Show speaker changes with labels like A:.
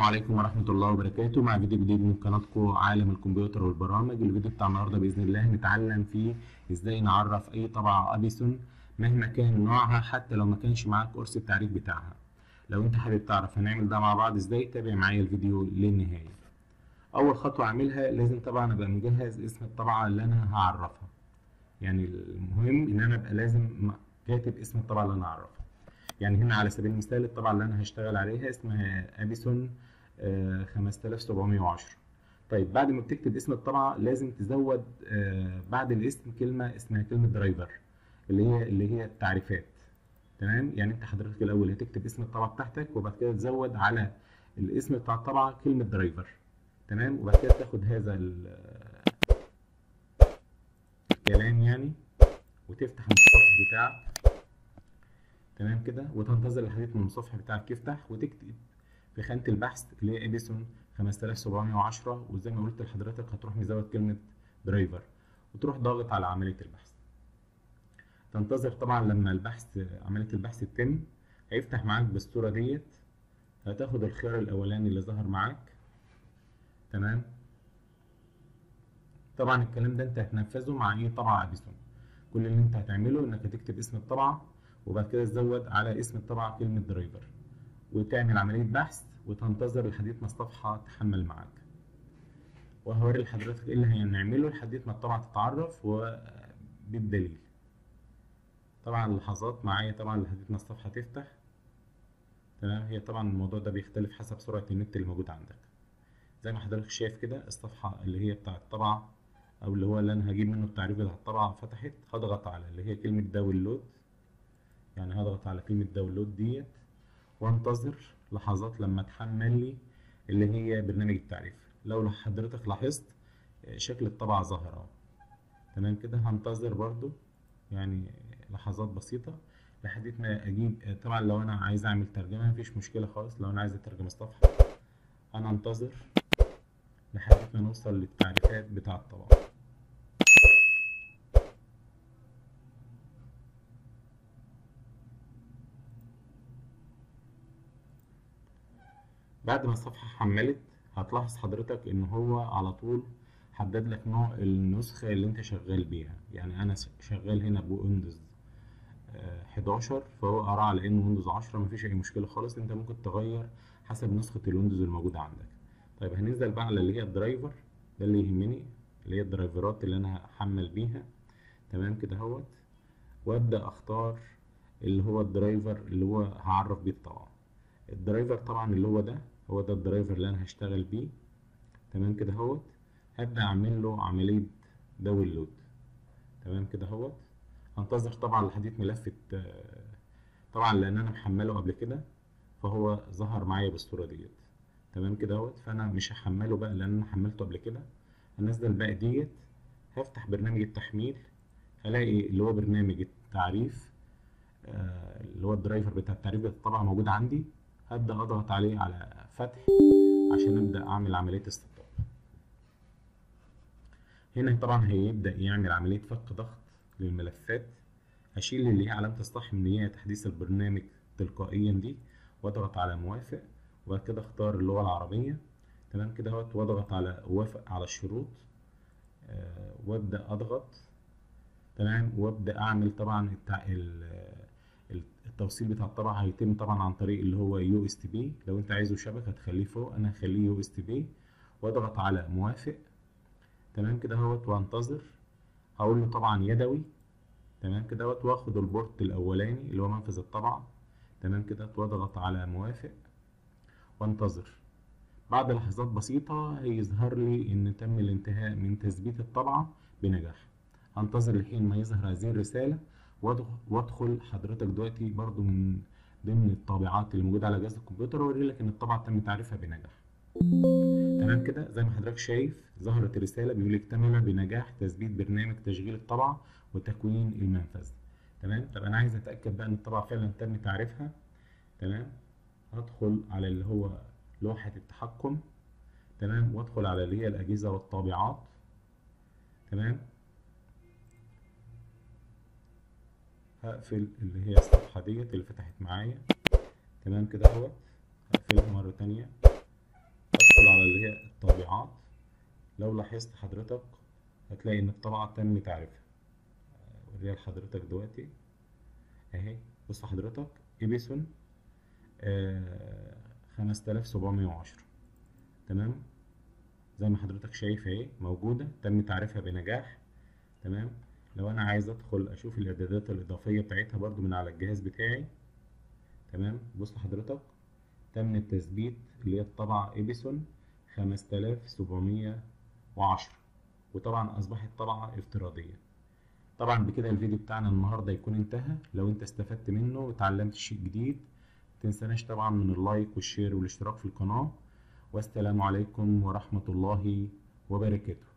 A: عليكم ورحمة الله وبركاته مع فيديو جديد من قناتكم عالم الكمبيوتر والبرامج الفيديو بتاع النهاردة بإذن الله نتعلم فيه ازاي نعرف أي طبعة أبيسون مهما كان نوعها حتى لو ما كانش معاك قرص التعريف بتاعها لو انت حابب تعرف هنعمل ده مع بعض ازاي تابع معايا الفيديو للنهاية أول خطوة أعملها لازم طبعا أبقى مجهز اسم الطبعة اللي أنا هعرفها يعني المهم إن أنا أبقى لازم كاتب اسم الطبعة اللي أنا هعرفها يعني هنا على سبيل المثال الطبعة اللي أنا هشتغل عليها اسمها أبيسون آه 5710 طيب بعد ما بتكتب اسم الطبعة لازم تزود آه بعد الاسم كلمة اسمها كلمة درايفر اللي هي اللي هي التعريفات تمام يعني انت حضرتك الاول هتكتب اسم الطبعة بتاعتك وبعد كده تزود على الاسم بتاع الطبعة كلمة درايفر تمام وبعد كده تاخد هذا الكلام يعني وتفتح المتصفح بتاعك تمام كده وتنتظر لحد ما المتصفح بتاعك يفتح وتكتب في خانة البحث اللي هي اديسون 5710 وزي ما قلت لحضرتك هتروح مزود كلمة درايفر وتروح ضاغط على عملية البحث تنتظر طبعا لما البحث عملية البحث تتم هيفتح معاك بالصورة ديت هتاخد الخيار الأولاني اللي ظهر معاك تمام طبعا الكلام ده انت هتنفذه مع ايه طبعة اديسون كل اللي انت هتعمله انك هتكتب اسم الطبعة وبعد كده تزود على اسم الطبعة كلمة درايفر وتعمل عملية بحث وتنتظر لحد ما الصفحة تحمل معاك وهوري لحضرتك ايه اللي هنعمله لحد ما الطبعة تتعرف وبالدليل طبعا اللحظات معايا طبعا لحد ما الصفحة تفتح تمام هي طبعا الموضوع ده بيختلف حسب سرعة النت اللي موجود عندك زي ما حضرتك شايف كده الصفحة اللي هي بتاع الطبعة او اللي هو اللي انا هجيب منه التعريف بتاع الطبعة فتحت هضغط على اللي هي كلمة داونلود يعني هضغط على كلمة داونلود ديت وانتظر لحظات لما تحمل لي اللي هي برنامج التعريف لو حضرتك لاحظت شكل الطبعة ظهر اهو تمام كده هنتظر برضو يعني لحظات بسيطة لحد ما اجيب طبعا لو انا عايز اعمل ترجمة مفيش مشكلة خالص لو انا عايز اترجم الصفحة انا انتظر لحد ما نوصل للتعريفات بتاع الطبعة بعد ما الصفحة حملت هتلاحظ حضرتك ان هو على طول حدد لك نوع النسخة اللي انت شغال بيها يعني انا شغال هنا بويندوز 11 فهو قرا على انه ويندوز 10 مفيش اي مشكلة خالص انت ممكن تغير حسب نسخة الويندوز الموجودة عندك طيب هننزل بقى على اللي هي الدرايفر ده اللي يهمني اللي هي الدرايفرات اللي انا هحمل بيها تمام كده اهوت وابدا اختار اللي هو الدرايفر اللي هو هعرف بيه الطبعة الدرايفر طبعا اللي هو ده هو ده الدرايفر اللي انا هشتغل بيه تمام كده اهوت هبدا اعمل له عمليه داونلود تمام كده اهوت هنتظر طبعا لحد ما لفت طبعا لان انا محمله قبل كده فهو ظهر معايا بالصوره ديت تمام كده اهوت فانا مش هحمله بقى لان انا حملته قبل كده هنزل بقى ديت هفتح برنامج التحميل هلاقي اللي هو برنامج التعريف اللي هو الدرايفر بتاع التعريف طبعا موجود عندي هبدأ أضغط عليه على فتح عشان أبدأ أعمل عملية استقطاب هنا طبعا هيبدأ يعمل عملية فك ضغط للملفات هشيل اللي هي علامة الصح من هي تحديث البرنامج تلقائيا دي وأضغط على موافق وبعد كده أختار اللغة العربية تمام كده اهوت وأضغط على أوافق على الشروط أه وأبدأ أضغط تمام وأبدأ أعمل طبعا التع... التوصيل بتاع الطبعة هيتم طبعا عن طريق اللي هو يو اس تي بي لو انت عايزه شبكة هتخليه فوق انا هخليه يو اس تي بي واضغط على موافق تمام كده اهوت وانتظر هقول له طبعا يدوي تمام كده اهوت واخد البورت الاولاني اللي هو منفذ الطبعة تمام كده واضغط على موافق وانتظر بعد لحظات بسيطة هيظهر لي ان تم الانتهاء من تثبيت الطبعة بنجاح هنتظر لحين ما يظهر هذه الرسالة وادخل حضرتك دلوقتي برضو من ضمن الطابعات اللي موجوده على جهاز الكمبيوتر واوري لك ان الطبعه تم تعريفها بنجاح تمام كده زي ما حضرتك شايف ظهرت رساله بيقول لك تم بنجاح تثبيت برنامج تشغيل الطبعه وتكوين المنفذ تمام طب انا عايز اتاكد بقى ان الطبعه فعلا تم تعريفها تمام هدخل على اللي هو لوحه التحكم تمام وادخل على اللي هي الاجهزه والطابعات تمام هقفل اللي هي الصفحة ديت اللي فتحت معايا تمام كده اهوت هقفلها مرة تانية ادخل على اللي هي الطابعات لو لاحظت حضرتك هتلاقي ان الطبعة تم تعريفها اوريها لحضرتك دلوقتي اهي بص حضرتك ايبسون خمسة آلاف سبعمية وعشرة تمام زي ما حضرتك شايف اهي موجودة تم تعريفها بنجاح تمام لو انا عايز ادخل اشوف الاعدادات الاضافية بتاعتها برضو من على الجهاز بتاعي تمام بص حضرتك تم التثبيت اللي هي الطبعة ايبسون خمسة آلاف سبعمية وعشرة وطبعا اصبحت طبعة افتراضية طبعا بكده الفيديو بتاعنا النهاردة يكون انتهى لو انت استفدت منه وتعلمت شيء جديد متنساناش طبعا من اللايك والشير والاشتراك في القناة والسلام عليكم ورحمة الله وبركاته